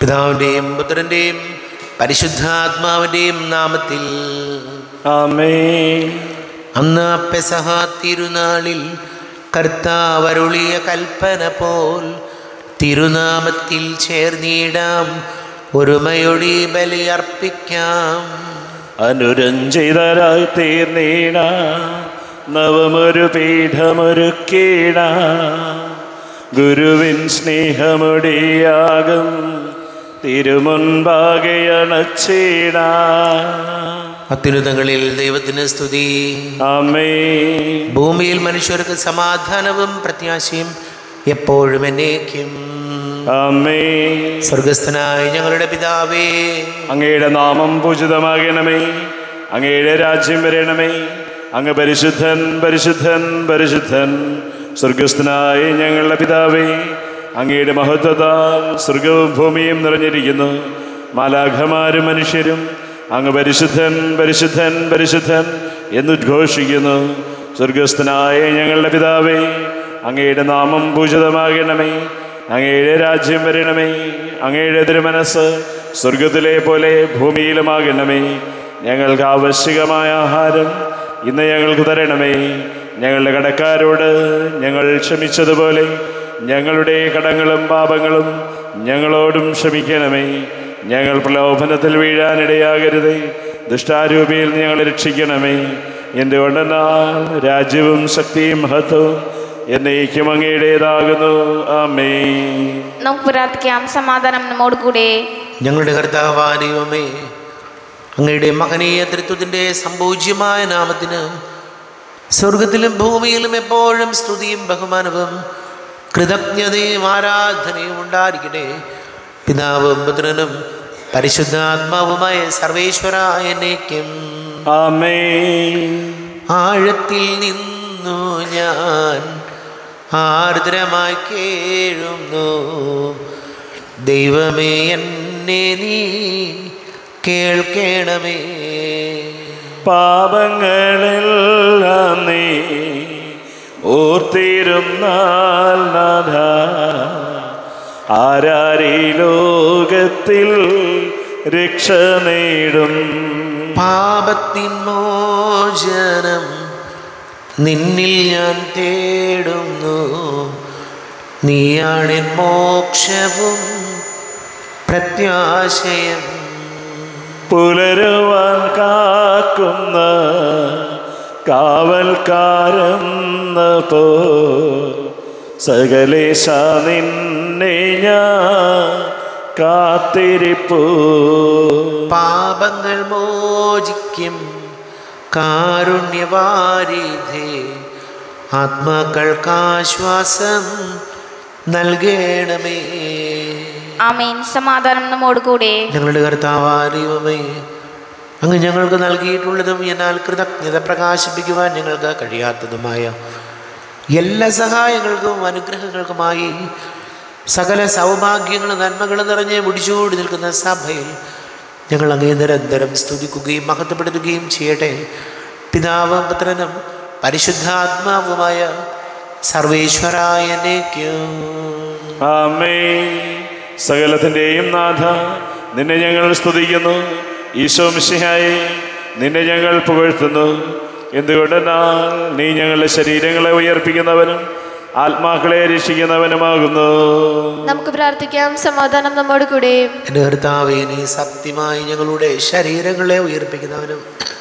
പിതാവിൻ്റെയും പുത്രൻ്റെയും പരിശുദ്ധാത്മാവിൻ്റെയും നാമത്തിൽ ആമേ അന്ന് പെസഹ തിരുനാളിൽ കർത്താവരുളിയ കൽപ്പന പോൽ തിരുനാമത്തിൽ ചേർന്നിടാം ഒരുമയൊടി ബലിയർപ്പിക്കാം അനുരഞ്ജിതരായി തീർന്നീട നവമൊരു പീഠമൊരുക്കീട ഗുരുവിൻ സ്നേഹമൊടിയാകും തിരുമുൻപാകെ അണച്ചീട അത്യുന്നതങ്ങളിൽ ദൈവത്തിന് സ്തുതി അമ്മേ ഭൂമിയിൽ മനുഷ്യർക്ക് സമാധാനവും പ്രത്യാശയും എപ്പോഴും എന്നേക്കും അമ്മേ സ്വർഗസ്ഥനായ ഞങ്ങളുടെ പിതാവേ അങ്ങയുടെ നാമം പൂജിതമാകണമേ അങ്ങയുടെ രാജ്യം വരണമേ അങ്ങ് പരിശുദ്ധൻ പരിശുദ്ധൻ പരിശുദ്ധൻ സ്വർഗസ്ഥനായ ഞങ്ങളുടെ പിതാവേ അങ്ങയുടെ മഹത്വത്താൽ സ്വർഗവും ഭൂമിയും നിറഞ്ഞിരിക്കുന്നു മാലാഖമാരും മനുഷ്യരും അങ്ങ് പരിശുദ്ധൻ പരിശുദ്ധൻ പരിശുദ്ധൻ എന്നുദ്ഘോഷിക്കുന്നു സ്വർഗസ്ഥനായ ഞങ്ങളുടെ പിതാവേ അങ്ങയുടെ നാമം പൂജിതമാകണമേ അങ്ങയുടെ രാജ്യം വരണമേ അങ്ങയുടെ തിരുമനസ് സ്വർഗത്തിലെ പോലെ ഭൂമിയിലുമാകണമേ ഞങ്ങൾക്ക് ആവശ്യകമായ ആഹാരം ഇന്ന് ഞങ്ങൾക്ക് തരണമേ ഞങ്ങളുടെ കടക്കാരോട് ഞങ്ങൾ ക്ഷമിച്ചതുപോലെ ഞങ്ങളുടെ കടങ്ങളും പാപങ്ങളും ഞങ്ങളോടും ക്ഷമിക്കണമേ ഞങ്ങൾ പ്രലോഭനത്തിൽ വീഴാനിടയാകരുതേ ദുഷ്ടാരൂപിയിൽ ഞങ്ങളെ രക്ഷിക്കണമേ എന്തുകൊണ്ടെന്നാൽ രാജ്യവും ശക്തിയും മഹത്വവും എന്നേക്കും അങ്ങയുടേതാകുന്നു ആമേ നമുക്ക് പ്രാർത്ഥിക്കാം സമാധാനം നമ്മോട് കൂടെ ഞങ്ങളുടെ കർത്താവാനീവമേ അങ്ങയുടെ മഹനീയ തൃത്വത്തിൻ്റെ സംപൂജ്യമായ നാമത്തിന് സ്വർഗത്തിലും ഭൂമിയിലും എപ്പോഴും സ്തുതിയും ബഹുമാനവും കൃതജ്ഞതയും ആരാധനയും ഉണ്ടായിരിക്കട്ടെ പിതാവും പുത്രനും പരിശുദ്ധാത്മാവുമായ സർവേശ്വരായ എന്നേക്കും ആമേ ആഴത്തിൽ നിന്നു ഞാൻ ആർദ്രമായി കേഴുന്നു ദൈവമേ എന്നെ നീ കേൾക്കണമേ പാപങ്ങളെല്ലാം നീ ഓർത്തിരുന്നാൽ നാഥ ആരാരീ ലോകത്തിൽ രക്ഷ നേടും പാപത്തിൻ മോചനം നിന്നിൽ ഞാൻ തേടുന്നു നീയാണെൻ മോക്ഷവും പ്രത്യാശയം പുലരുവാൻ കാക്കുന്ന കാവൽക്കാരെന്ന പോ സകലേശ നിന്നെ ഞാൻ കാത്തിരിപ്പൂ പാപങ്ങൾ മോചിക്കും കാരുണ്യവാരിധേ ആത്മാക്കൾക്കാശ്വാസം നൽകണമേ ആമേൻ സമാധാനം നമ്മോട് കൂടെ ഞങ്ങളുടെ കർത്താവാരിവമേ അങ്ങ് ഞങ്ങൾക്ക് നൽകിയിട്ടുള്ളതും എന്നാൽ കൃതജ്ഞത പ്രകാശിപ്പിക്കുവാൻ ഞങ്ങൾക്ക് കഴിയാത്തതുമായ എല്ലാ സഹായങ്ങൾക്കും അനുഗ്രഹങ്ങൾക്കുമായി സകല സൗഭാഗ്യങ്ങളും നന്മകളും നിറഞ്ഞ് മുടിച്ചുകൂടി നിൽക്കുന്ന സഭയിൽ ഞങ്ങൾ അങ്ങേ നിരന്തരം സ്തുതിക്കുകയും മഹത്വപ്പെടുത്തുകയും ചെയ്യട്ടെ പിതാവും പുത്രനും പരിശുദ്ധാത്മാവുമായ സർവേശ്വരായനേക്കും ആമേ സകലത്തിൻ്റെയും നാഥ നിന്നെ ഞങ്ങൾ സ്തുതിക്കുന്നു ഈശോ മിശിഹായി നിന്നെ ഞങ്ങൾ പുകഴ്ത്തുന്നു എന്തുകൊണ്ടെന്നാൽ നീ ഞങ്ങളുടെ ശരീരങ്ങളെ ഉയർപ്പിക്കുന്നവനും ആത്മാക്കളെ രക്ഷിക്കുന്നവനുമാകുന്നു നമുക്ക് പ്രാർത്ഥിക്കാം സമാധാനം നമ്മോട് കൂടെ എൻ്റെ കർത്താവേ നീ സത്യമായി ഞങ്ങളുടെ ശരീരങ്ങളെ ഉയർപ്പിക്കുന്നവനും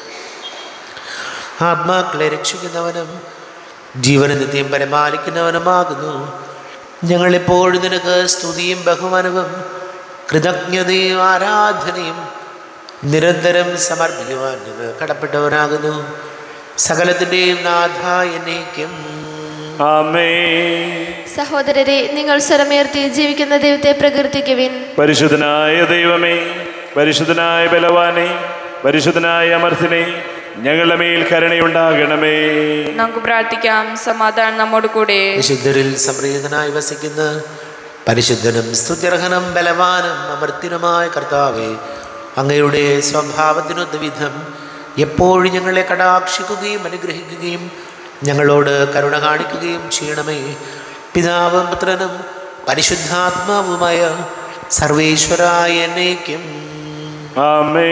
ആത്മാക്കളെ രക്ഷിക്കുന്നവനും ജീവന നിത്യം പരിപാലിക്കുന്നവനുമാകുന്നു ഞങ്ങളെപ്പോഴും നിനക്ക് സ്തുതിയും ബഹുമാനവും കൃതജ്ഞതയും ആരാധനയും നിരന്തരം സമർപ്പിക്കുവാൻ ഞങ്ങൾ കടപ്പെട്ടവനാകുന്നു സകലത്തിൻ്റെയും നാഥ എന്നേക്കും ആമേ സഹോദരരെ നിങ്ങൾ സ്വരമേർത്തി ജീവിക്കുന്ന ദൈവത്തെ പ്രകീർത്തിക്കുവിൻ പരിശുദ്ധനായ ദൈവമേ പരിശുദ്ധനായ ബലവാനെ പരിശുദ്ധനായ അമർത്തിനെ ഞങ്ങളുടെ മേൽ കരുണയുണ്ടാകണമേ നമുക്ക് പ്രാർത്ഥിക്കാം സമാധാനം നമ്മോട് കൂടെ വിശുദ്ധരിൽ സംപ്രീതനായി വസിക്കുന്ന പരിശുദ്ധനും സ്തുത്യർഹനും ബലവാനും അമർത്തിനുമായ കർത്താവെ അങ്ങയുടെ സ്വഭാവത്തിനൊത്ത വിധം എപ്പോഴും ഞങ്ങളെ കടാക്ഷിക്കുകയും അനുഗ്രഹിക്കുകയും ഞങ്ങളോട് കരുണ കാണിക്കുകയും ചെയ്യണമേ പിതാവും പുത്രനും പരിശുദ്ധാത്മാവുമായ സർവേശ്വരായ എന്നേക്കും ആമേ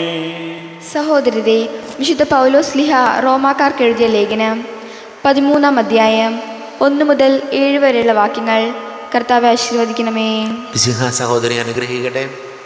സഹോദരരെ വിശുദ്ധ പൗലോസ് ലിഹ റോമാക്കാർക്ക് എഴുതിയ ലേഖനം പതിമൂന്നാം അധ്യായം ഒന്ന് മുതൽ ഏഴ് വരെയുള്ള വാക്യങ്ങൾ കർത്താവ് ആശീർവദിക്കണമേ വിശുഹ സഹോദരി അനുഗ്രഹിക്കട്ടെ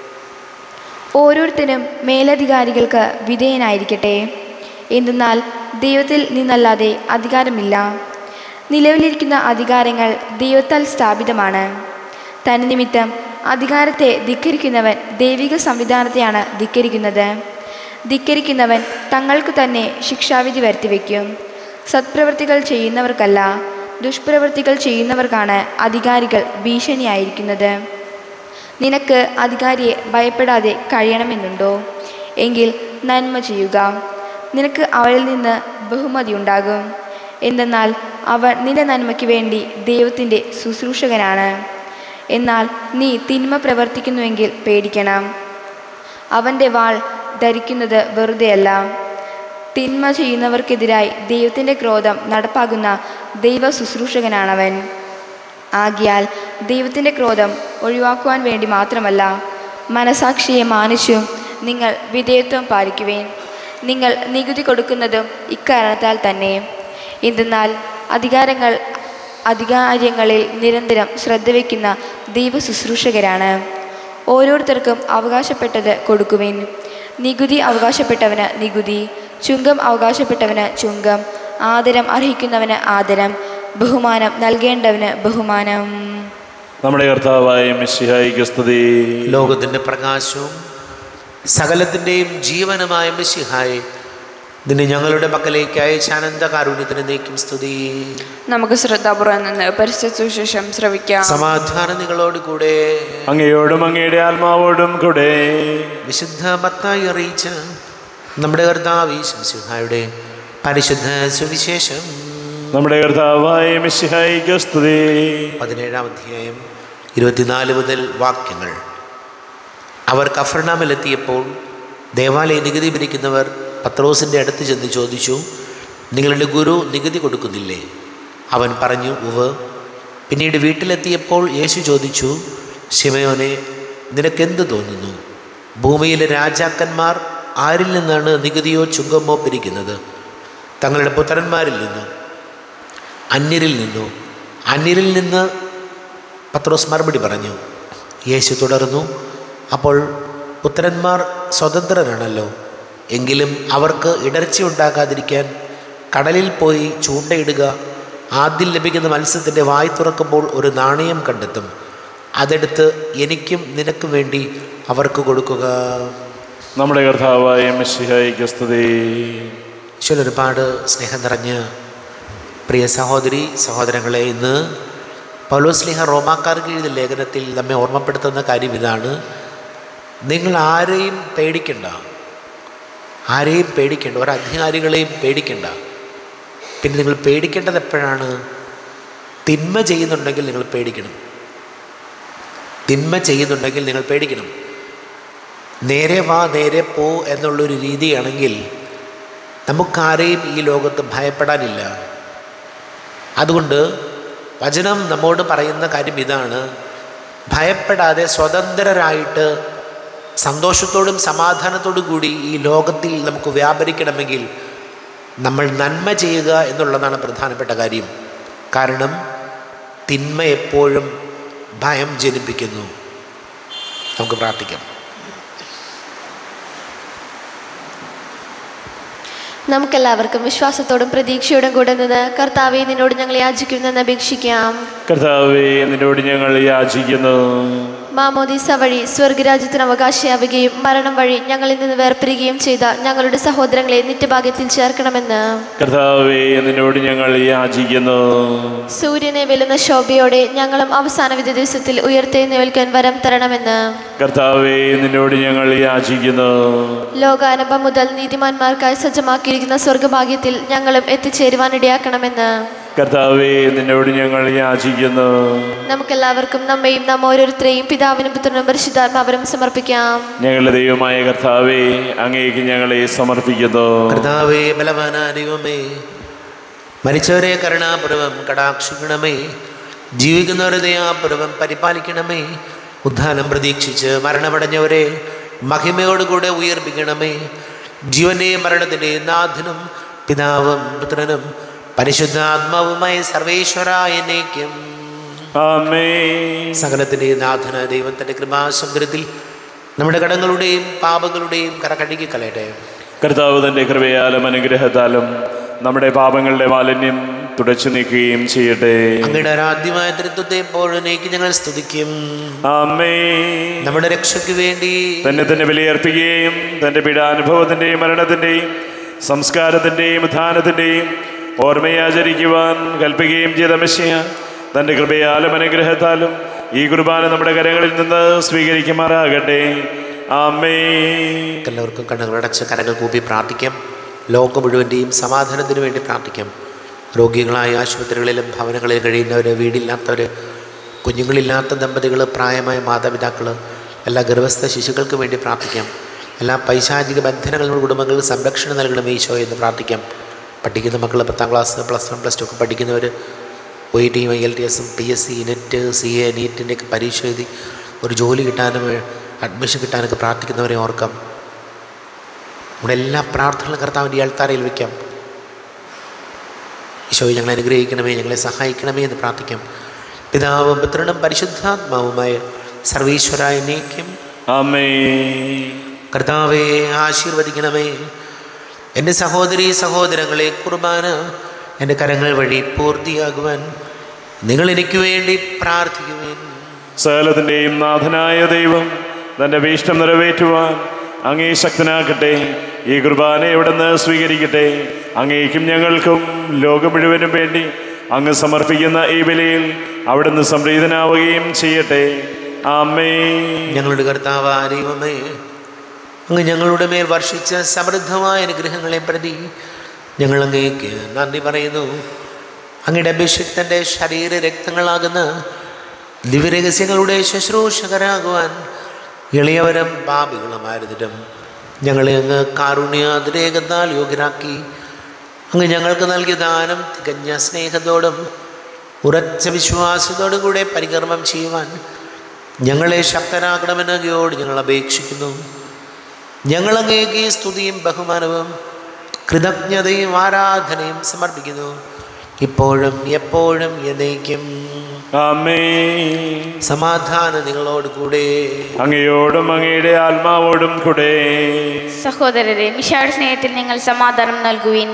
ഓരോരുത്തരും മേലധികാരികൾക്ക് വിധേയനായിരിക്കട്ടെ എന്തെന്നാൽ ദൈവത്തിൽ നിന്നല്ലാതെ അധികാരമില്ല നിലവിലിരിക്കുന്ന അധികാരങ്ങൾ ദൈവത്താൽ സ്ഥാപിതമാണ് തന്നിമിത്തം അധികാരത്തെ ധിക്കരിക്കുന്നവൻ ദൈവിക സംവിധാനത്തെയാണ് ധിക്കരിക്കുന്നത് ധിക്കരിക്കുന്നവൻ തങ്ങൾക്ക് തന്നെ ശിക്ഷാവിധി വരുത്തിവെക്കും സത്പ്രവൃത്തികൾ ചെയ്യുന്നവർക്കല്ല ദുഷ്പ്രവൃത്തികൾ ചെയ്യുന്നവർക്കാണ് അധികാരികൾ ഭീഷണിയായിരിക്കുന്നത് നിനക്ക് അധികാരിയെ ഭയപ്പെടാതെ കഴിയണമെന്നുണ്ടോ എങ്കിൽ നന്മ ചെയ്യുക നിനക്ക് അവളിൽ നിന്ന് ബഹുമതി ഉണ്ടാകും എന്തെന്നാൽ അവൻ നിന്റെ നന്മയ്ക്ക് വേണ്ടി ദൈവത്തിൻ്റെ ശുശ്രൂഷകനാണ് എന്നാൽ നീ തിന്മ പ്രവർത്തിക്കുന്നുവെങ്കിൽ പേടിക്കണം അവൻ്റെ വാൾ ധരിക്കുന്നത് വെറുതെയല്ല തിന്മ ചെയ്യുന്നവർക്കെതിരായി ദൈവത്തിൻ്റെ ക്രോധം നടപ്പാകുന്ന ദൈവ ശുശ്രൂഷകനാണവൻ ആകിയാൽ ദൈവത്തിൻ്റെ ക്രോധം ഒഴിവാക്കുവാൻ വേണ്ടി മാത്രമല്ല മനസാക്ഷിയെ മാനിച്ചും നിങ്ങൾ വിധേയത്വം പാലിക്കുവേൻ നിങ്ങൾ നികുതി കൊടുക്കുന്നതും ഇക്കാരണത്താൽ തന്നെ എന്തെന്നാൽ അധികാരങ്ങൾ അധികാര്യങ്ങളിൽ നിരന്തരം ശ്രദ്ധ വയ്ക്കുന്ന ദൈവ ശുശ്രൂഷകരാണ് ഓരോരുത്തർക്കും അവകാശപ്പെട്ടത് കൊടുക്കുവിൻ നികുതി അവകാശപ്പെട്ടവന് നികുതി ചുങ്കം അവകാശപ്പെട്ടവന് ചുങ്കം ആദരം അർഹിക്കുന്നവന് ആദരം ബഹുമാനം നൽകേണ്ടവന് ബഹുമാനം നമ്മുടെ കർത്താവായ മിശിഹായിക്ക് സ്തുതി ലോകത്തിൻ്റെ പ്രകാശവും സകലത്തിൻ്റെയും ജീവനുമായ മിശിഹായെ നിന്നെ ഞങ്ങളുടെ മക്കളിലേക്ക് അയച്ച അനന്ത കാരുണ്യത്തിന് നീക്കും സ്തുതി നമുക്ക് ശ്രദ്ധാപൂർവം നിന്ന് പരിശുദ്ധ സുശേഷം ശ്രവിക്കാം സമാധാനം നിങ്ങളോട് കൂടെ അങ്ങയോടും അങ്ങയുടെ ആത്മാവോടും കൂടെ വിശുദ്ധ മത്തായി അറിയിച്ച നമ്മുടെ കർത്താവ് ശംസിഹായുടെ പരിശുദ്ധ സുവിശേഷം നമ്മുടെ കർത്താവായ മിശിഹായിക്ക് സ്തുതി പതിനേഴാം അധ്യായം ഇരുപത്തിനാല് മുതൽ വാക്യങ്ങൾ അവർ കഫർണാമിലെത്തിയപ്പോൾ ദേവാലയ നികുതി പിരിക്കുന്നവർ പത്രോസിൻ്റെ അടുത്ത് ചെന്ന് ചോദിച്ചു നിങ്ങളുടെ ഗുരു നികുതി കൊടുക്കുന്നില്ലേ അവൻ പറഞ്ഞു ഉവ് പിന്നീട് വീട്ടിലെത്തിയപ്പോൾ യേശു ചോദിച്ചു ശിമയോനെ നിനക്കെന്ത് തോന്നുന്നു ഭൂമിയിലെ രാജാക്കന്മാർ ആരിൽ നിന്നാണ് നികുതിയോ ചുങ്കമോ പിരിക്കുന്നത് തങ്ങളുടെ പുത്രന്മാരിൽ നിന്നോ അന്യരിൽ നിന്നോ അന്യരിൽ നിന്ന് പത്രോസ് മറുപടി പറഞ്ഞു യേശു തുടർന്നു അപ്പോൾ പുത്രന്മാർ സ്വതന്ത്രരാണല്ലോ എങ്കിലും അവർക്ക് ഇടർച്ച ഉണ്ടാകാതിരിക്കാൻ കടലിൽ പോയി ചൂണ്ടയിടുക ആദ്യം ലഭിക്കുന്ന മത്സ്യത്തിൻ്റെ വായി തുറക്കുമ്പോൾ ഒരു നാണയം കണ്ടെത്തും അതെടുത്ത് എനിക്കും നിനക്കും വേണ്ടി അവർക്ക് കൊടുക്കുക നമ്മുടെ കർത്താവായ മിശിഹായിക്ക് സ്തുതി ഈശ്വരൻ ഒരുപാട് സ്നേഹം നിറഞ്ഞ് പ്രിയ സഹോദരി സഹോദരങ്ങളെ ഇന്ന് പൗലോസ്ലിഹ റോമാക്കാർക്ക് എഴുതിയ ലേഖനത്തിൽ നമ്മെ ഓർമ്മപ്പെടുത്തുന്ന കാര്യം ഇതാണ് നിങ്ങൾ ആരെയും പേടിക്കണ്ട ആരെയും പേടിക്കണ്ട ഒരു അധികാരികളെയും പേടിക്കണ്ട പിന്നെ നിങ്ങൾ പേടിക്കേണ്ടത് എപ്പോഴാണ് തിന്മ ചെയ്യുന്നുണ്ടെങ്കിൽ നിങ്ങൾ പേടിക്കണം തിന്മ ചെയ്യുന്നുണ്ടെങ്കിൽ നിങ്ങൾ പേടിക്കണം നേരെ വാ നേരെ പോ എന്നുള്ളൊരു രീതിയാണെങ്കിൽ നമുക്കാരെയും ഈ ലോകത്ത് ഭയപ്പെടാനില്ല അതുകൊണ്ട് വചനം നമ്മോട് പറയുന്ന കാര്യം ഇതാണ് ഭയപ്പെടാതെ സ്വതന്ത്രരായിട്ട് സന്തോഷത്തോടും സമാധാനത്തോടും കൂടി ഈ ലോകത്തിൽ നമുക്ക് വ്യാപരിക്കണമെങ്കിൽ നമ്മൾ നന്മ ചെയ്യുക എന്നുള്ളതാണ് പ്രധാനപ്പെട്ട കാര്യം കാരണം തിന്മ എപ്പോഴും ഭയം ജനിപ്പിക്കുന്നു നമുക്ക് പ്രാർത്ഥിക്കാം നമുക്കെല്ലാവർക്കും വിശ്വാസത്തോടും പ്രതീക്ഷയോടും കൂടെ നിന്ന് കർത്താവെ നിന്നോട് ഞങ്ങൾ യാചിക്കുന്നെന്ന് അപേക്ഷിക്കാം കർത്താവേ നിന്നോട് ഞങ്ങൾ യാചിക്കുന്നു മാമോദീസ വഴി സ്വർഗരാജ്യത്തിന് അവകാശിയാവുകയും മരണം വഴി ഞങ്ങളിൽ നിന്ന് വേർപിരിയുകയും ചെയ്ത ഞങ്ങളുടെ സഹോദരങ്ങളെ നിത്യഭാഗ്യത്തിൽ ചേർക്കണമെന്ന് കർത്താവേ നിന്നോട് ഞങ്ങൾ യാചിക്കുന്നു സൂര്യനെ വെല്ലുന്ന ശോഭയോടെ ഞങ്ങളും അവസാന വിധി ദിവസത്തിൽ ഉയർത്തെഴുന്നേൽക്കാൻ വരം തരണമെന്ന് കർത്താവേ നിന്നോട് ഞങ്ങൾ യാചിക്കുന്നു ലോകാരംഭം മുതൽ നീതിമാന്മാർക്കായി സജ്ജമാക്കിയിരിക്കുന്ന സ്വർഗഭാഗ്യത്തിൽ ഞങ്ങളും എത്തിച്ചേരുവാനിടയാക്കണമെന്ന് കർത്താവേ നിന്നോട് ഞങ്ങൾ യാചിക്കുന്നു നമുക്കെല്ലാവർക്കും നമ്മയും നാം ഓരോരുത്തരെയും പിതാവിനും പുത്രനും പരിശുദ്ധാത്മാവരും സമർപ്പിക്കാം ഞങ്ങളുടെ ദൈവമായ കർത്താവേ അങ്ങേക്ക് ഞങ്ങളെ സമർപ്പിക്കുന്നു കർത്താവേ ബലവാന ദൈവമേ മരിച്ചവരെ കരുണാപൂർവം കടാക്ഷിക്കണമേ ജീവിക്കുന്നവരെ ദയാപൂർവം പരിപാലിക്കണമേ ഉദ്ധാനം പ്രതീക്ഷിച്ച് മരണമടഞ്ഞവരെ മഹിമയോടുകൂടെ ഉയർപ്പിക്കണമേ ജീവന്റെയും മരണത്തിൻ്റെയും നാഥനും പിതാവും പുത്രനും പരിശുദ്ധാത്മാവുമായ സർവേശ്വരായനേക്കും ആമേ സകലത്തിൻ്റെയും നാഥന ദൈവത്തിൻ്റെ കൃപാസമുദ്രത്തിൽ നമ്മുടെ കടങ്ങളുടെയും പാപങ്ങളുടെയും കര കഴുകി കളയട്ടെ കർത്താവ് തൻ്റെ കൃപയാലും അനുഗ്രഹത്താലും നമ്മുടെ പാപങ്ങളുടെ മാലിന്യം തുടച്ചു നീക്കുകയും ചെയ്യട്ടെ അങ്ങയുടെ ആരാധ്യമായ തൃത്വത്തെ എപ്പോഴേക്ക് ഞങ്ങൾ സ്തുതിക്കും ആമേ നമ്മുടെ രക്ഷയ്ക്ക് വേണ്ടി തന്നെ തന്നെ ബലിയർപ്പിക്കുകയും തൻ്റെ പീഡാനുഭവത്തിൻ്റെയും മരണത്തിൻ്റെയും സംസ്കാരത്തിൻ്റെയും ഉത്ഥാനത്തിൻ്റെയും ഓർമ്മയാചരിക്കുവാൻ കൽപ്പിക്കുകയും ചെയ്ത മെസ്സിയ തൻ്റെ കൃപയാലും അനുഗ്രഹത്താലും ഈ കുർബാന നമ്മുടെ കരങ്ങളിൽ നിന്ന് സ്വീകരിക്കുമാറാകട്ടെ ആമേ എല്ലാവർക്കും കണ്ണുകളടച്ച് കരങ്ങൾ കൂപ്പി പ്രാർത്ഥിക്കാം ലോകം മുഴുവൻ്റെയും സമാധാനത്തിന് വേണ്ടി പ്രാർത്ഥിക്കാം രോഗികളായ ആശുപത്രികളിലും ഭവനങ്ങളിൽ കഴിയുന്നവർ വീടില്ലാത്തവർ കുഞ്ഞുങ്ങളില്ലാത്ത ദമ്പതികൾ പ്രായമായ മാതാപിതാക്കൾ എല്ലാ ഗർഭസ്ഥ ശിശുക്കൾക്ക് വേണ്ടി പ്രാർത്ഥിക്കാം എല്ലാ പൈശാചിക ബന്ധനങ്ങളുടെ കുടുംബങ്ങൾക്ക് സംരക്ഷണം നൽകണം ഈശോ എന്ന് പ്രാർത്ഥിക്കാം പഠിക്കുന്ന മക്കൾ പത്താം class plus one plus two ഒക്കെ പഠിക്കുന്നവർ ഒ ഇ ടിയും ഐ എൽ ടി എസും P S C NET C A നീറ്റിൻ്റെയൊക്കെ പരീക്ഷ എഴുതി ഒരു ജോലി കിട്ടാനും അഡ്മിഷൻ കിട്ടാനൊക്കെ പ്രാർത്ഥിക്കുന്നവരെ ഓർക്കാം നമ്മുടെ എല്ലാ പ്രാർത്ഥനകളും കർത്താവിൻ്റെ അൾത്താരയിൽ വയ്ക്കാം ഈശോയെ ഞങ്ങളെ അനുഗ്രഹിക്കണമേ ഞങ്ങളെ സഹായിക്കണമേ എന്ന് പ്രാർത്ഥിക്കാം പിതാവും പുത്രനും പരിശുദ്ധാത്മാവുമായ സർവീശ്വരായ നീക്കം ആമേ കർത്താവെ ആശീർവദിക്കണമേ എൻ്റെ സഹോദരി സഹോദരങ്ങളെ കുർബാന എൻ്റെ കരങ്ങൾ വഴി പൂർത്തിയാകുവാൻ നിങ്ങൾ എനിക്ക് വേണ്ടി പ്രാർത്ഥിക്കുവേൻ സകലത്തിൻ്റെയും നാഥനായ ദൈവം തൻ്റെ ഭീഷ്ടം നിറവേറ്റുവാൻ അങ്ങേ ശക്തനാക്കട്ടെ ഈ കുർബാന എവിടുന്ന് സ്വീകരിക്കട്ടെ അങ്ങേക്കും ഞങ്ങൾക്കും ലോകം മുഴുവനും വേണ്ടി അങ്ങ് സമർപ്പിക്കുന്ന ഈ ബലിയിൽ അവിടുന്ന് സംപ്രീതനാവുകയും ചെയ്യട്ടെ ആമേ ഞങ്ങളുടെ കർത്താവ് ദൈവമേ അങ്ങ് ഞങ്ങളുടെ മേൽ വർഷിച്ച സമൃദ്ധമായ അനുഗ്രഹങ്ങളെ പ്രതി ഞങ്ങൾ അങ്ങേക്ക് നന്ദി പറയുന്നു അങ്ങയുടെ അഭിഷിക്തൻ്റെ ശരീര രക്തങ്ങളാകുന്ന ദിവ്യരഹസ്യങ്ങളുടെ ശുശ്രൂഷകരാകുവാൻ എളിയവരും പാപികളുമായിരുന്നിട്ടും ഞങ്ങളെ അങ്ങ് കാരുണ്യാതിരേകത്താൽ യോഗ്യരാക്കി അങ്ങ് ഞങ്ങൾക്ക് നൽകിയ ദാനം തികഞ്ഞ സ്നേഹത്തോടും ഉറച്ച വിശ്വാസത്തോടും കൂടെ പരികർമ്മം ചെയ്യുവാൻ ഞങ്ങളെ ശക്തരാക്കണമെന്ന് അങ്ങയോട് ഞങ്ങൾ അപേക്ഷിക്കുന്നു ഞങ്ങൾ അങ്ങേക്ക് ഈ സ്തുതിയും ബഹുമാനവും കൃതജ്ഞതയും ആരാധനയും സമർപ്പിക്കുന്നു ഇപ്പോഴും എപ്പോഴും എന്നേക്കും ആമേ സമാധാനം നിങ്ങളോട് കൂടെ അങ്ങയോടും അങ്ങയുടെ ആത്മാവോടും കൂടെ സഹോദരരെ മിഷാട് സ്നേഹത്തിൽ നിങ്ങൾ സമാധാനം നൽകുവിൻ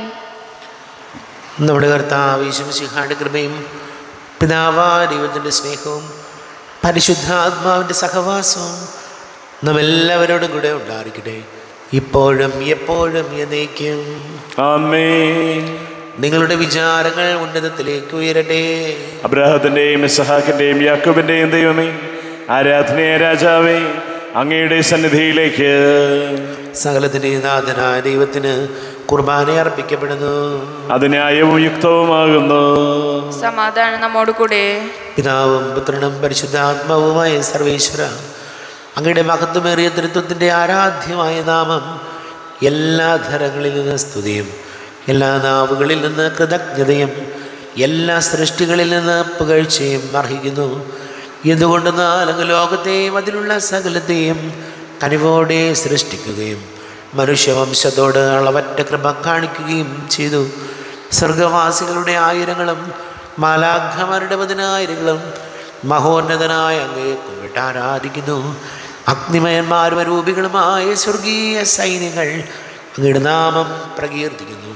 നമ്മുടെ കർത്താവ് ഈശംസിഹായുടെ കൃപയും പിതാവാ ദൈവത്തിൻ്റെ സ്നേഹവും പരിശുദ്ധാത്മാവിൻ്റെ സഹവാസവും നമ്മെല്ലാവരോടും കൂടെ ഉണ്ടായിരിക്കട്ടെ ഇപ്പോഴും എപ്പോഴും എന്നേക്കും ആമേ നിങ്ങളുടെ വിചാരങ്ങൾ ഉന്നതത്തിലേക്ക് ഉയരട്ടെ അബ്രാഹത്തിൻ്റെയും ഇസഹാക്കിൻ്റെയും യാക്കോബിൻ്റെയും ദൈവമേ ആരാധനയ രാജാവേ അങ്ങയുടെ സന്നിധിയിലേക്ക് സകലത്തിൻ്റെ നാഥനായ ദൈവത്തിന് കുർബാന അർപ്പിക്കപ്പെടുന്നു അത് ന്യായവും യുക്തവുമാകുന്നു സമാധാനം നമ്മോട് കൂടെ പിതാവും പുത്രനും പരിശുദ്ധാത്മാവുമായ സർവേശ്വര അങ്ങയുടെ മഹത്വമേറിയ തൃത്വത്തിൻ്റെ ആരാധ്യമായ നാമം എല്ലാ ധരങ്ങളിൽ നിന്ന് സ്തുതിയും എല്ലാ നാവുകളിൽ നിന്ന് കൃതജ്ഞതയും എല്ലാ സൃഷ്ടികളിൽ നിന്ന് പുകഴ്ചയും അർഹിക്കുന്നു എന്തുകൊണ്ടെന്നാൽ അങ്ങ് ലോകത്തെയും അതിലുള്ള സകലത്തെയും കനിവോടെ സൃഷ്ടിക്കുകയും മനുഷ്യവംശത്തോട് അളവറ്റ കൃപ കാണിക്കുകയും ചെയ്തു സ്വർഗവാസികളുടെ ആയിരങ്ങളും മാലാഘമാരുടെ പതിനായിരങ്ങളും മഹോന്നതനായ അങ്ങയെ കുമ്പിട്ട് ആരാധിക്കുന്നു അഗ്നിമയന്മാരും അരൂപികളുമായ സ്വർഗീയ സൈന്യങ്ങൾ അങ്ങയുടെ നാമം പ്രകീർത്തിക്കുന്നു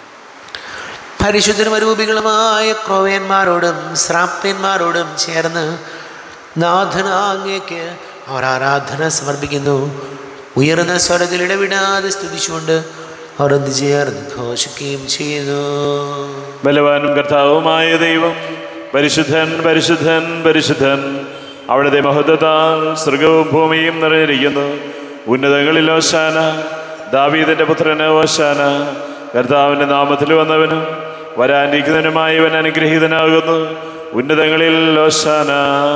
പരിശുദ്ധരും അരൂപികളുമായ ക്രോവ്യന്മാരോടും ശ്രാപ്യന്മാരോടും ചേർന്ന് നാഥനാങ്ങേക്ക് അവർ ആരാധന സമർപ്പിക്കുന്നു ഉയർന്ന സ്വരത്തിൽ ഇടവിടാതെ സ്തുതിച്ചുകൊണ്ട് അവർ എന്ത് ചേർന്ന് ഘോഷിക്കുകയും ചെയ്യുന്നു ബലവാനും കർത്താവുമായ ദൈവം പരിശുദ്ധൻ പരിശുദ്ധൻ പരിശുദ്ധൻ അവിടുത്തെ മഹത്വത്താൽ സ്വർഗവും ഭൂമിയും നിറഞ്ഞിരിക്കുന്നു ഉന്നതങ്ങളിൽ ഓശാന ദാവീദിന്റെ പുത്രന് ഓശാന കർത്താവിൻ്റെ നാമത്തിൽ വന്നവനും വരാനിരിക്കുന്നവനുമായവൻ അനുഗ്രഹീതനാകുന്നു ഉന്നതങ്ങളിൽ ഓശാന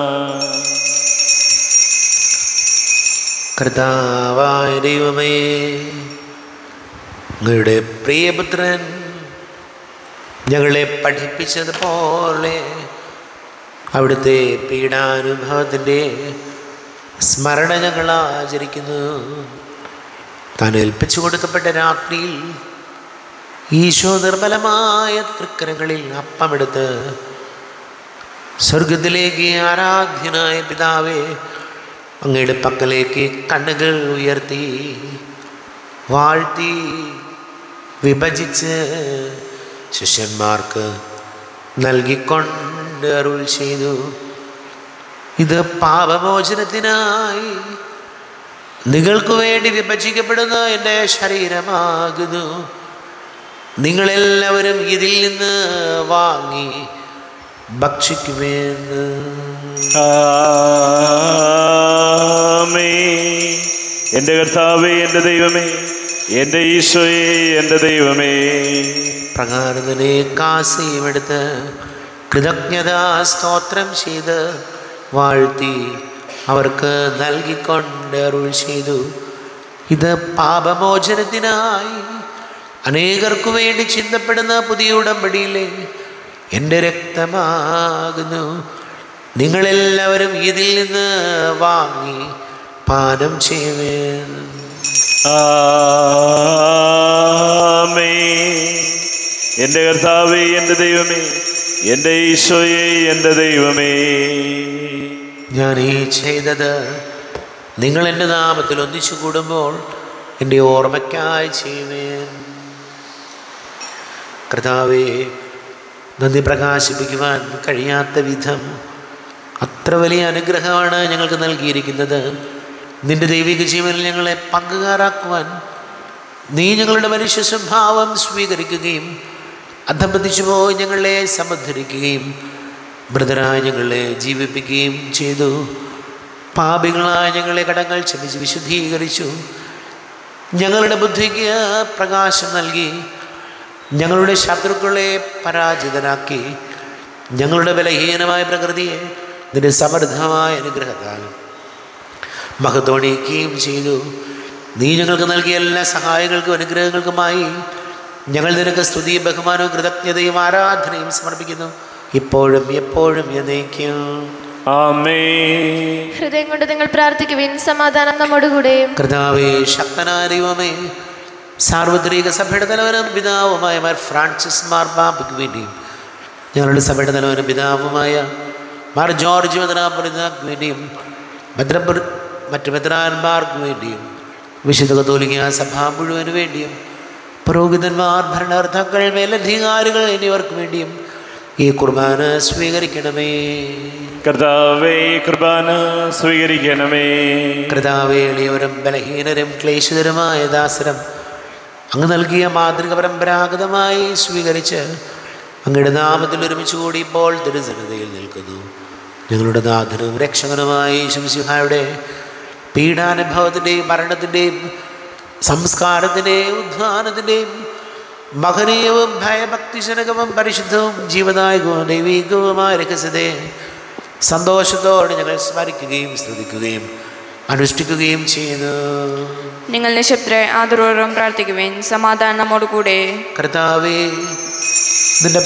കർത്താവായ ദൈവമേ അങ്ങയുടെ പ്രിയപുത്രൻ ഞങ്ങളെ പഠിപ്പിച്ചതുപോലെ അവിടുത്തെ പീഡാനുഭവത്തിൻ്റെ സ്മരണ ഞങ്ങൾ ആചരിക്കുന്നു താൻ ഏൽപ്പിച്ചു കൊടുക്കപ്പെട്ട രാത്രിയിൽ ഈശോ നിർമ്മലമായ തൃക്കരങ്ങളിൽ അപ്പമെടുത്ത് സ്വർഗത്തിലേക്ക് ആരാധ്യനായ പിതാവേ അങ്ങയുടെ പക്കലേക്ക് കണ്ണുകൾ ഉയർത്തി വാഴ്ത്തി വിഭജിച്ച് ശിഷ്യന്മാർക്ക് നൽകിക്കൊണ്ട് അരുൾ ചെയ്തു ഇത് പാപമോചനത്തിനായി നിങ്ങൾക്ക് വേണ്ടി വിഭജിക്കപ്പെടുന്ന എൻ്റെ ശരീരമാകുന്നു നിങ്ങളെല്ലാവരും ഇതിൽ നിന്ന് വാങ്ങി ഭക്ഷിക്കുമെന്ന് ആമേ എൻ്റെ കർത്താവേ എൻ്റെ ദൈവമേ എൻ്റെ ഈശോയെ എൻ്റെ ദൈവമേ പ്രകാരത്തിനെ കാസയും എടുത്ത് കൃതജ്ഞതാ സ്തോത്രം ചെയ്ത് വാഴ്ത്തി അവർക്ക് നൽകിക്കൊണ്ട് അരുൾ ചെയ്തു ഇത് പാപമോചനത്തിനായി അനേകർക്കു വേണ്ടി ചിന്തപ്പെടുന്ന പുതിയ ഉടമ്പടിയിലെ എൻ്റെ രക്തമാകുന്നു നിങ്ങളെല്ലാവരും ഇതിൽ നിന്ന് വാങ്ങി പാനം ചെയ്യുവേൻ ആമേ എൻ്റെ കർത്താവേ എൻ്റെ ദൈവമേ എൻ്റെ ഈശോയെ എൻ്റെ ദൈവമേ ഞാൻ ഈ ചെയ്തത് നിങ്ങൾ എൻ്റെ നാമത്തിൽ ഒന്നിച്ചു കൂടുമ്പോൾ എൻ്റെ ഓർമ്മയ്ക്കായി ചെയ്യുവേൻ കർത്താവെ നന്ദി പ്രകാശിപ്പിക്കുവാൻ കഴിയാത്ത വിധം അത്ര വലിയ അനുഗ്രഹമാണ് ഞങ്ങൾക്ക് നൽകിയിരിക്കുന്നത് നിന്റെ ദൈവിക ജീവനിൽ ഞങ്ങളെ പങ്കുകാരാക്കുവാൻ നീ ഞങ്ങളുടെ മനുഷ്യ സ്വഭാവം സ്വീകരിക്കുകയും അധംപതിച്ചു പോയി ഞങ്ങളെ സമുദ്ധരിക്കുകയും മൃതരായ ഞങ്ങളെ ജീവിപ്പിക്കുകയും ചെയ്തു പാപികളായ ഞങ്ങളെ കടങ്ങൾ ക്ഷമിച്ച് വിശുദ്ധീകരിച്ചു ഞങ്ങളുടെ ബുദ്ധിക്ക് പ്രകാശം നൽകി ഞങ്ങളുടെ ശത്രുക്കളെ പരാജിതനാക്കി ഞങ്ങളുടെ ബലഹീനമായ പ്രകൃതിയെ നിന്റെ സമൃദ്ധമായ അനുഗ്രഹത്താൽ മഹത്വണിയിക്കുകയും ചെയ്തു നീ ഞങ്ങൾക്ക് നൽകിയ എല്ലാ സഹായങ്ങൾക്കും അനുഗ്രഹങ്ങൾക്കുമായി ഞങ്ങൾ നിനക്ക് സ്തുതിയും ബഹുമാനവും കൃതജ്ഞതയും ആരാധനയും സമർപ്പിക്കുന്നു ഇപ്പോഴും എപ്പോഴും എന്നേക്കും ആമേ ഹൃദയം കൊണ്ട് നിങ്ങൾ പ്രാർത്ഥിക്കുവിൻ സമാധാനം നമ്മോടുകൂടെ കർത്താവേ ശക്തനായ ദൈവമേ സാർവത്രിക സഭയുടെ തലവനും പിതാവുമായ മാർ ഫ്രാൻസിസ് മാർ ബാബയ്ക്ക് വേണ്ടിയും ഞങ്ങളുടെ സഭയുടെ തലവനും പിതാവുമായ മാർ ജോർജ് മെത്രാപുരിതാക്ക് വേണ്ടിയും ഭദ്രപുര മറ്റു മെത്രാന്മാർക്ക് വേണ്ടിയും വിശുദ്ധ കത്തോലിക്ക സഭ മുഴുവന് വേണ്ടിയും പുരോഹിതന്മാർ ഭരണകർത്താക്കൾ മേലധികാരികൾ എന്നിവർക്ക് വേണ്ടിയും ഈ കുർബാന സ്വീകരിക്കണമേ കർത്താവേ കൃപാന സ്വീകരിക്കണമേ കർത്താവേ എളിയവരും ബലഹീനരും ക്ലേശിതരുമായ ദാസരം അങ്ങ് നൽകിയ മാതൃക പരമ്പരാഗതമായി സ്വീകരിച്ച് അങ്ങയുടെ നാമത്തിൽ ഒരുമിച്ച് കൂടി ഇപ്പോൾ തിരുസന്നതയിൽ നിൽക്കുന്നു ഞങ്ങളുടെ നാഥനും രക്ഷകനുമായി ശംസിഹായുടെ പീഡാനുഭവത്തിൻ്റെയും മരണത്തിൻ്റെയും സംസ്കാരത്തിൻ്റെയും ഉദ്ധാനത്തിൻ്റെയും മഹനീയവും ഭയഭക്തിജനകവും പരിശുദ്ധവും ജീവദായകവും ദൈവീകവുമായ രഹസ്യതയെ സന്തോഷത്തോടെ ഞങ്ങൾ സ്മരിക്കുകയും സ്തുതിക്കുകയും അനുഷ്ഠിക്കുകയും ചെയ്യുന്നു നിങ്ങൾ നിശബ്ദരായി ആദരവോടും പ്രാർത്ഥിക്കുവിൻ സമാധാനം നമ്മോടുകൂടെ കർത്താവേ നിന്റെ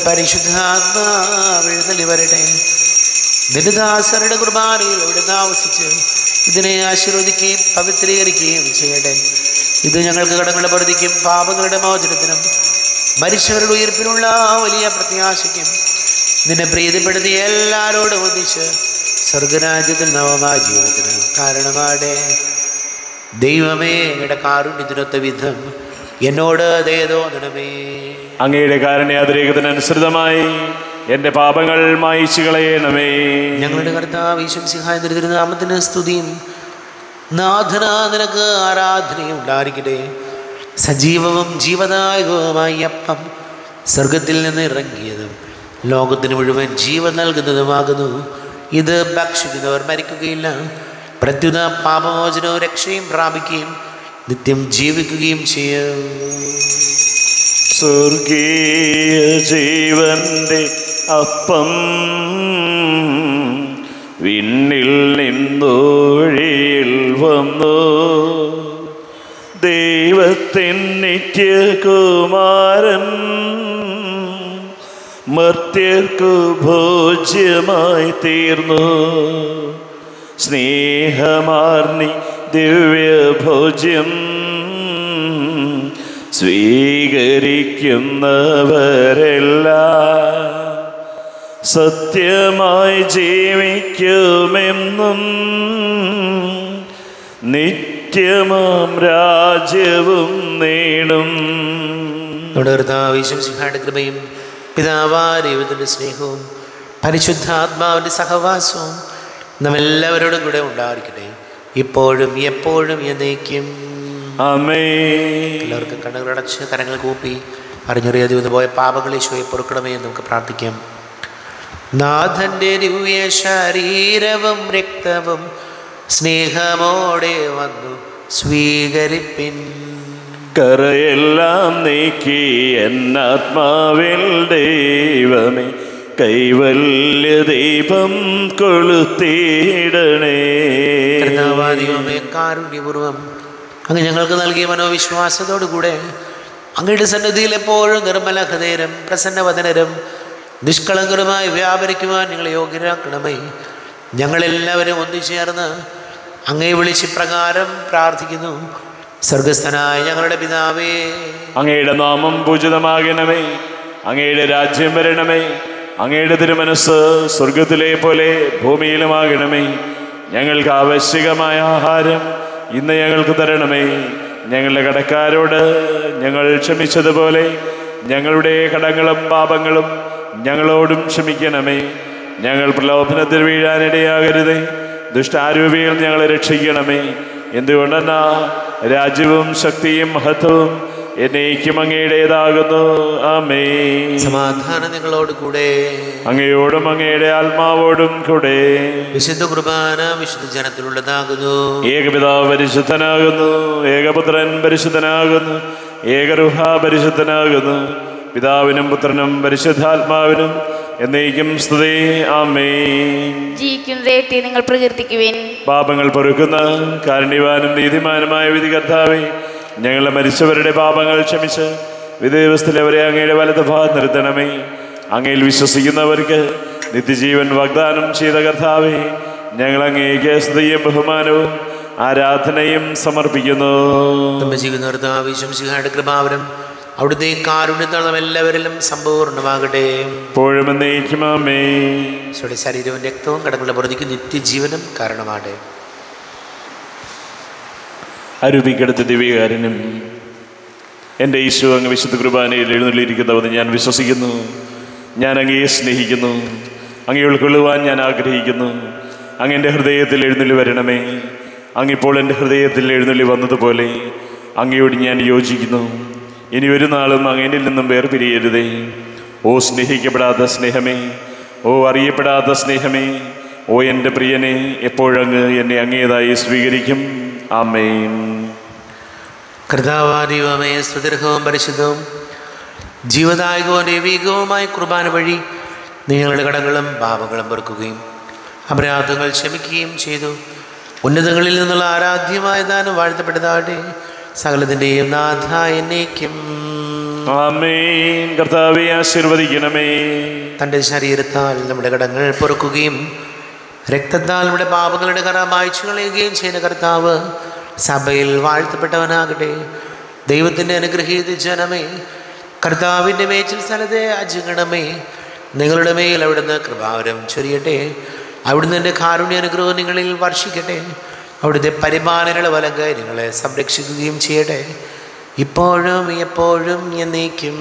പരിശുദ്ധാത്മാവിഴുന്നള്ളി വരട്ടെ നിന്റെ ദാസരുടെ കുർബാനയിൽ ഇവിടെ താമസിച്ച് ഇതിനെ ആശീർവദിക്കുകയും പവിത്രീകരിക്കുകയും ചെയ്യട്ടെ ഇത് ഞങ്ങൾക്ക് കടങ്ങളുടെ പ്രതിക്കും പാപങ്ങളുടെ മോചനത്തിനും മനുഷ്യരുടെ ഉയർപ്പിനുള്ള വലിയ പ്രത്യാശയ്ക്കും നിന്നെ പ്രീതിപ്പെടുത്തി എല്ലാവരോടും ഒന്നിച്ച് സ്വർഗരാജ്യത്തിൽ നവമായ ജീവിതത്തിന് കാരണമാടെ ദൈവമേ അങ്ങയുടെ കാരുണ്യത്തിനൊത്ത വിധം എന്നോട് ദയതോന്നണമേ അങ്ങയുടെ കാരുണ്യാതിരേകത്തിനനുസൃതമായി എൻ്റെ പാപങ്ങൾ മായിച്ചു കളയണമേ ഞങ്ങളുടെ കർത്താവ് ഈശ്വംസിഹായ തിരുനാമത്തിന് സ്തുതിയും നാഥന നിനക്ക് ആരാധനയും ഉണ്ടായിരിക്കട്ടെ സജീവവും ജീവദായകവുമായി അപ്പം സ്വർഗത്തിൽ നിന്ന് ഇറങ്ങിയതും ലോകത്തിന് മുഴുവൻ ജീവൻ നൽകുന്നതുമാകുന്നു ഇത് ഭക്ഷിക്കുന്നവർ മരിക്കുകയില്ല പ്രത്യുത പാപമോചനവും രക്ഷയും പ്രാപിക്കുകയും നിത്യം ജീവിക്കുകയും ചെയ്യും സ്വർഗീയ ജീവന്റെ അപ്പം വിണ്ണിൽ നിന്നൊഴിയിൽ വന്നു ദൈവത്തിൻ നിത്യകുമാരൻ മർത്യർക്കു ഭോജ്യമായി തീർന്നു സ്നേഹമാർന്നി ദിവ്യഭോജ്യം സ്വീകരിക്കുന്നവരെല്ലാം സത്യമായി ജീവിക്കുമെന്നും നിത്യമാം രാജ്യവും നേടും നമ്മുടെ കർത്താവിശം സിഹായുടെ കൃപയും പിതാവാ ദൈവത്തിൻ്റെ സ്നേഹവും പരിശുദ്ധാത്മാവിൻ്റെ സഹവാസവും നമ്മെല്ലാവരോടും കൂടെ ഉണ്ടായിരിക്കട്ടെ ഇപ്പോഴും എപ്പോഴും എന്നേക്കും അമേ എല്ലാവർക്കും കണ്ണുകളടച്ച് കരങ്ങൾ കൂപ്പി അറിഞ്ഞറിയാതെ വന്നു പോയ പാപങ്ങൾ ഈശോയെ പൊറുക്കണമേ എന്ന് നമുക്ക് പ്രാർത്ഥിക്കാം നാഥൻ്റെ ദിവ്യ ശരീരവും രക്തവും സ്നേഹമോടെ വന്നു സ്വീകരിപ്പിൻ കറയെല്ലാം നീക്കി എന്നാത്മാവിൽ ദൈവമേ കൈവല്യ ദീപം കൊളുത്തിയിടണേ കർത്താവാദിയുമേ കാരുണ്യപൂർവം അങ്ങ് ഞങ്ങൾക്ക് നൽകിയ മനോവിശ്വാസത്തോടുകൂടെ അങ്ങയുടെ സന്നിധിയിൽ എപ്പോഴും നിർമ്മല ഹൃദയരും പ്രസന്നവദനരും നിഷ്കളങ്കരുമായി വ്യാപരിക്കുവാൻ ഞങ്ങളെ യോഗ്യരാക്കണമേ ഞങ്ങളെല്ലാവരും ഒന്നുചേർന്ന് അങ്ങേ വിളിച്ച് പ്രകാരം പ്രാർത്ഥിക്കുന്നു സ്വർഗസ്ഥനായ ഞങ്ങളുടെ പിതാവേ അങ്ങയുടെ നാമം പൂജിതമാകണമേ അങ്ങയുടെ രാജ്യം വരണമേ അങ്ങയുടെ തിരുമനസ് സ്വർഗത്തിലെ പോലെ ഭൂമിയിലുമാകണമേ ഞങ്ങൾക്ക് ആവശ്യകമായ ആഹാരം ഇന്ന് ഞങ്ങൾക്ക് തരണമേ ഞങ്ങളുടെ കടക്കാരോട് ഞങ്ങൾ ക്ഷമിച്ചതുപോലെ ഞങ്ങളുടെ കടങ്ങളും പാപങ്ങളും ഞങ്ങളോടും ക്ഷമിക്കണമേ ഞങ്ങൾ പ്രലോഭനത്തിൽ വീഴാനിടയാകരുതേ ദുഷ്ടാരൂപികൾ ഞങ്ങളെ രക്ഷിക്കണമേ എന്തുകൊണ്ടെന്നാ രാജ്യവും ശക്തിയും മഹത്വവും എന്നേക്കും അങ്ങയുടേതാകുന്നു ആമേ സമാധാനം നിങ്ങളോട് കൂടെ അങ്ങയോടും അങ്ങയുടെ ആത്മാവോടും കൂടെ വിശുദ്ധ കുർബാന വിശുദ്ധ ജനത്തിലുള്ളതാകുന്നു ഏകപിതാവ് പരിശുദ്ധനാകുന്നു ഏകപുത്രൻ പരിശുദ്ധനാകുന്നു ഏകരുഹ പരിശുദ്ധനാകുന്നു പിതാവിനും പുത്രനും പരിശുദ്ധാത്മാവിനും എന്നേക്കും സ്തുതി ആമേ ജീവിക്കുന്ന ദൈവത്തെ നിങ്ങൾ പ്രകീർത്തിക്കുവേൻ പാപങ്ങൾ പൊറുക്കുന്ന കാരുണ്യവാനും നീതിമാനുമായ വിധി കർത്താവേ ഞങ്ങളെ മരിച്ചവരുടെ പാപങ്ങൾ ക്ഷമിച്ച് വിധേവസ്ഥയിൽ അവരെ അങ്ങയുടെ വലത് ഭാഗം നിർത്തണമേ അങ്ങയിൽ വിശ്വസിക്കുന്നവർക്ക് നിത്യജീവൻ വാഗ്ദാനം ചെയ്ത കർത്താവേ ഞങ്ങൾ അങ്ങേക്ക് സ്തുതിയും ബഹുമാനവും ആരാധനയും സമർപ്പിക്കുന്നു നമ്മെ ചെയ്യുന്ന കർത്താവിശം സിഹായുടെ കൃപാവരം അവിടുത്തെ കാരുണ്യത്താൽ നാം എല്ലാവരിലും സമ്പൂർണ്ണമാകട്ടെ എപ്പോഴും എന്നേക്കും ആമേ ഈശോയുടെ ശരീരവും രക്തവും കടങ്ങളുടെ പുറത്തേക്ക് നിത്യജീവനും കാരണമാകട്ടെ അരൂപിക്കെടുത്ത ദിവ്യകാരനും എൻ്റെ ഈശോ അങ്ങ് വിശുദ്ധ കുർബാനയിൽ എഴുന്നള്ളിയിരിക്കുന്നവന്ന് ഞാൻ വിശ്വസിക്കുന്നു ഞാൻ അങ്ങയെ സ്നേഹിക്കുന്നു അങ്ങയെ ഉൾക്കൊള്ളുവാൻ ഞാൻ ആഗ്രഹിക്കുന്നു അങ്ങ് എൻ്റെ ഹൃദയത്തിൽ എഴുന്നള്ളി വരണമേ അങ്ങിപ്പോൾ എൻ്റെ ഹൃദയത്തിൽ എഴുന്നള്ളി വന്നതുപോലെ അങ്ങയോട് ഞാൻ യോജിക്കുന്നു ഇനി ഒരു നാളും അങ്ങനിൽ നിന്നും വേർപിരിയരുതേ ഓ സ്നേഹിക്കപ്പെടാത്ത സ്നേഹമേ ഓ അറിയപ്പെടാത്ത സ്നേഹമേ ഓ എൻ്റെ പ്രിയനെ എപ്പോഴങ്ങ് എന്നെ അങ്ങേതായി സ്വീകരിക്കും ആമേൻ കർത്താവാദിവമേ സുദീർഘവും പരിശുദ്ധവും ജീവദായകവും ദൈവികവുമായ കുർബാന വഴി നിങ്ങളുടെ കടങ്ങളും പാപങ്ങളും പൊറുക്കുകയും അപരാധങ്ങൾ ക്ഷമിക്കുകയും ചെയ്തു ഉന്നതങ്ങളിൽ നിന്നുള്ള ആരാധ്യമായ ദാനം വാഴ്ത്തപ്പെട്ടതാകട്ടെ സകലത്തിൻ്റെയും നാഥ എന്നേക്കും ആമേൻ കർത്താവെ ആശീർവദിക്കണമേ തൻ്റെ ശരീരത്താൽ നമ്മുടെ കടങ്ങൾ പൊറുക്കുകയും രക്തത്താൽ നമ്മുടെ പാപങ്ങളുടെ കറ മായ്ച്ചു കളയുകയും ചെയ്യുന്ന കർത്താവ് സഭയിൽ വാഴ്ത്തപ്പെട്ടവനാകട്ടെ ദൈവത്തിൻ്റെ അനുഗ്രഹീത ജനമേ കർത്താവിൻ്റെ മേച്ചിൽ സ്ഥലത്തെ അജഗണമേ നിങ്ങളുടെ മേൽ അവിടുന്ന് കൃപാവരം ചൊരിയട്ടെ അവിടുന്ന് എൻ്റെ കാരുണ്യ അനുഗ്രഹം നിങ്ങളിൽ വർഷിക്കട്ടെ അവിടുത്തെ പരിപാലനയുടെ വലങ്ക നിങ്ങളെ സംരക്ഷിക്കുകയും ചെയ്യട്ടെ ഇപ്പോഴും എപ്പോഴും എന്നേക്കും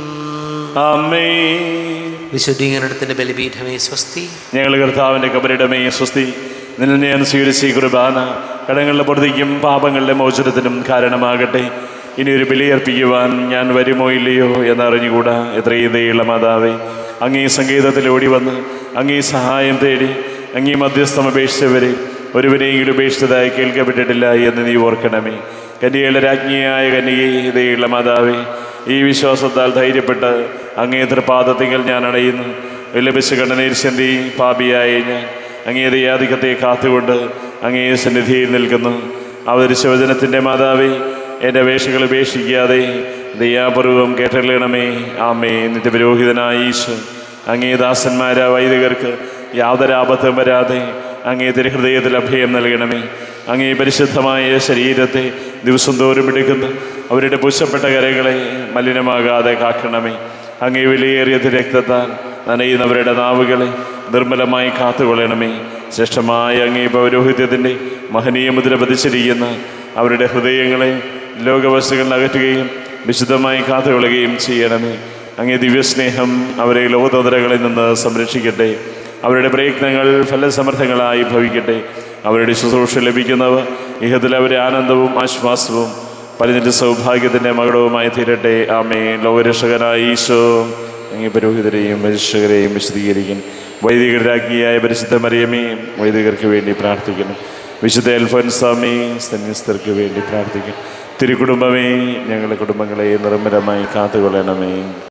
ആമേൻ വിശുദ്ധീകരണത്തിൻ്റെ ബലിപീഠമേ സ്വസ്തി ഞങ്ങൾ കർത്താവിൻ്റെ കബരിടമേ സ്വസ്തി നിന്നിൽ ഞാൻ സ്വീകരിച്ച ഈ കുർബാന കടങ്ങളുടെ പൊറുതിക്കും പാപങ്ങളുടെ മോചനത്തിനും കാരണമാകട്ടെ ഇനി ഒരു ബലിയർപ്പിക്കുവാൻ ഞാൻ വരുമോ ഇല്ലയോ എന്നറിഞ്ഞുകൂടാ എത്രയും ദയുള്ള മാതാവേ അങ്ങേ സംഗീതത്തിൽ ഓടി വന്ന് അങ്ങേ സഹായം തേടി അങ്ങേ മധ്യസ്ഥം അപേക്ഷിച്ചവരെ ഒരുവനെങ്കിലും ഉപേക്ഷിച്ചതായി കേൾക്കപ്പെട്ടിട്ടില്ല എന്ന് നീ ഓർക്കണമേ കന്യകളുടെ രാജ്ഞിയായ കന്യകയെ ദയുള്ള മാതാവേ ഈ വിശ്വാസത്താൽ ധൈര്യപ്പെട്ട് അങ്ങേ തൃപാദത്തിങ്കൽ ഞാൻ അടയുന്നു വിലപിച്ച് കണ്ണനീർ ചന്തി പാപിയായ ഞാൻ അങ്ങേ ദയാധികത്തെ കാത്തുകൊണ്ട് അങ്ങേ സന്നിധിയിൽ നിൽക്കുന്നു അവതരിച്ച വചനത്തിൻ്റെ മാതാവേ എൻ്റെ അപേക്ഷകൾ ഉപേക്ഷിക്കാതെ ദയാപൂർവം കേട്ടറിയണമേ ആമേ നിത്യപുരോഹിതനായ ഈശോ അങ്ങേ ദാസന്മാരാ വൈദികർക്ക് യാതൊരു ആപത്തും വരാതെ അങ്ങേ തിരുഹൃദയത്തിൽ അഭയം നൽകണമേ അങ്ങേ പരിശുദ്ധമായ ശരീരത്തെ ദിവസം തോറും എടുക്കുന്ന അവരുടെ പുഷപ്പെട്ട കരകളെ മലിനമാകാതെ കാക്കണമേ അങ്ങേ വിലയേറിയ രക്തത്താൽ നനയുന്നവരുടെ നാവുകളെ നിർമ്മലമായി കാത്തുകൊള്ളണമേ ശ്രേഷ്ഠമായ അങ്ങേ പൗരോഹിത്യത്തിൻ്റെ മഹനീയ മുദ്ര പതിച്ചിരിക്കുന്ന അവരുടെ ഹൃദയങ്ങളെ ലോകവസ്തുക്കൾ അകറ്റുകയും വിശുദ്ധമായി കാത്തുകൊള്ളുകയും ചെയ്യണമേ അങ്ങേ ദിവ്യസ്നേഹം അവരെ ലോകതന്ത്രകളിൽ നിന്ന് സംരക്ഷിക്കട്ടെ അവരുടെ പ്രയത്നങ്ങൾ ഫലസമർത്ഥങ്ങളായി ഭവിക്കട്ടെ അവരുടെ ശുശ്രൂഷ ലഭിക്കുന്നവർ ഇഹത്തിൽ അവരെ ആനന്ദവും ആശ്വാസവും പതിനെട്ട് സൗഭാഗ്യത്തിൻ്റെ മകളവുമായി തീരട്ടെ ആമേ ലോകരക്ഷകനായ ഈശോ അങ്ങേ പുരോഹിതരെയും പരിശകരെയും വിശദീകരിക്കും വൈദികരാജ്ഞിയായ പരിശുദ്ധ മറിയമേയും വൈദികർക്ക് വേണ്ടി പ്രാർത്ഥിക്കണം വിശുദ്ധ എൽഫോൻസാമി സന്യസ്തർക്ക് വേണ്ടി പ്രാർത്ഥിക്കും തിരുക്കുടുംബമേ ഞങ്ങളുടെ കുടുംബങ്ങളെ നിർമ്മലമായി കാത്തുകൊള്ളണമേ